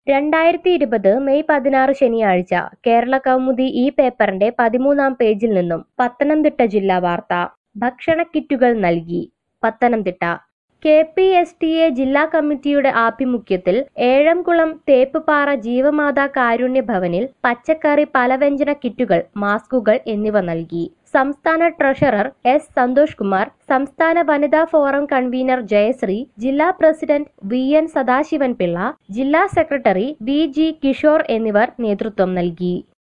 രണ്ടായിരത്തി ഇരുപത് മെയ് പതിനാറ് ശനിയാഴ്ച കേരള കൗമുദി ഈ പേപ്പറിന്റെ പതിമൂന്നാം പേജിൽ നിന്നും പത്തനംതിട്ട ജില്ലാ വാർത്ത ഭക്ഷണ കിറ്റുകൾ നൽകി Pathanamthitta K P S T A ജില്ലാ കമ്മിറ്റിയുടെ ആഭിമുഖ്യത്തിൽ ഏഴംകുളം തേപ്പുപാറ ജീവമാതാ കാരുണ്യ ഭവനിൽ പച്ചക്കറി പലവ്യഞ്ജന കിറ്റുകൾ മാസ്കുകൾ എന്നിവ നൽകി സംസ്ഥാന ട്രഷറർ എസ് സന്തോഷ് കുമാർ സംസ്ഥാന വനിതാ ഫോറം കൺവീനർ ജയശ്രീ ജില്ലാ president V N Sadasivan Pillai ജില്ലാ സെക്രട്ടറി വി ജി കിഷോർ എന്നിവർ നേതൃത്വം നൽകി